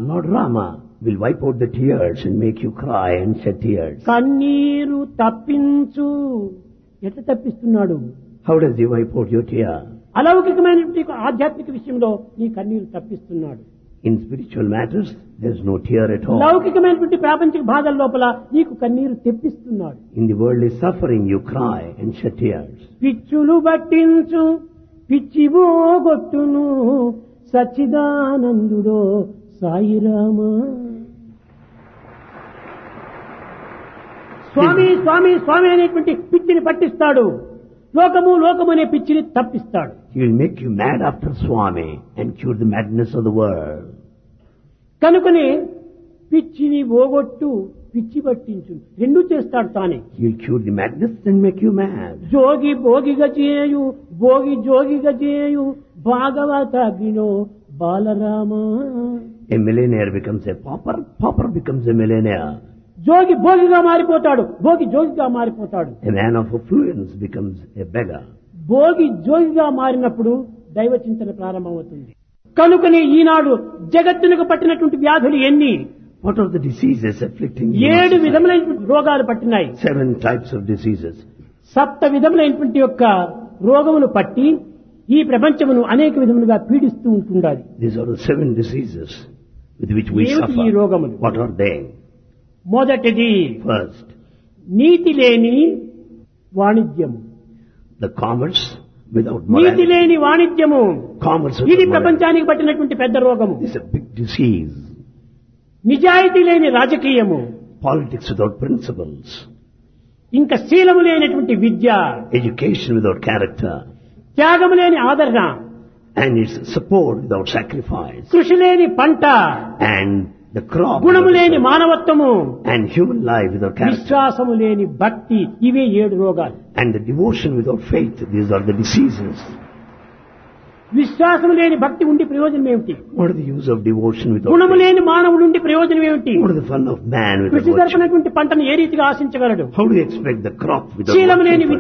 Lord Rama will wipe out the tears and make you cry and shed tears. కన్నీరు తప్పించు ఎట్లా తప్పిస్తున్నాడు How does he wipe out your tear? అలౌకికమైనటువంటి ఆధ్యాత్మిక విషయంలో నీ కన్నీరు తప్పిస్తున్నాడు In spiritual matters, there's no tear at all. లౌకికమైనటువంటి ప్రాపంచిక బాధల లోపల నీకు కన్నీరు తెప్పిస్తున్నాడు In the worldly suffering, you cry and shed tears. పిచ్చులు పట్టించు పిచ్చివో గొట్టును సచ్చిదానందుడో సాయిరామా స్వామి స్వామి స్వామి అనేటువంటి పిచ్చిని పట్టిస్తాడు లోకము లోకము అనే పిచ్చిని తప్పిస్తాడు He will make you mad after Swami and cure the madness of the world. కనుకనే పిచ్చిని ఓగొట్టు పిచ్చి పట్టించు రెండు చేస్తాడు తానే He will cure the madness and make you mad. జోగి భోగిగా చేయు భోగి జోగిగా చేయు భాగవత వినో Balarama A millionaire becomes a pauper, pauper becomes a millionaire. జోగి భోగిగా మారిపోతాడు భోగి జోగిగా మారిపోతాడు A man of affluence becomes a beggar. Bhogi జోగిగా మారినప్పుడు దైవ చింతన ప్రారంభమవుతుంది కనుకనే ఈనాడు జగత్తునకు పట్టినటువంటి వ్యాధులు ఎన్ని What are the diseases afflicting you? ఏడు విధములైనటువంటి రోగాలు పట్టినాయి Seven types of diseases. సప్త విధములైనటువంటి యొక్క రోగమును పట్టి ఈ ప్రపంచమును అనేక విధములుగా పీడిస్తూ ఉంటుండాలి These are the seven diseases with which we ఏమిటి ఈ suffer. రోగములు? What are they? మొదటిది First, నీతి లేని వాణిజ్యము the commerce without నీతి morality. లేని వాణిజ్యము Commerce ఇది without morality. ప్రపంచానికి పట్టినటువంటి పెద్ద రోగము This is a big disease. నిజాయితీ లేని రాజకీయము Politics without principles. ఇంకా శీలము లేనటువంటి విద్య Education without character. త్యాగము లేని ఆదరణ And its support without sacrifice. కృషి లేని పంట And the crop. గుణము without లేని effort. మానవత్వము And human life without character. విశ్వాసము లేని భక్తి ఇవే ఏడు రోగాలు And the devotion without faith. These are the diseases. విశ్వాసము లేని భక్తి ఉండి ప్రయోజనం ఏమిటి What is the use of devotion without గుణము faith? లేని మానవుడు ఉండి ప్రయోజనం ఏమిటి What is the fun of man without కృషి virtue? జరపనటువంటి పంటను ఏ రీతిగా ఆశించగలడు How do you expect the crop without శీలము working లేని for it?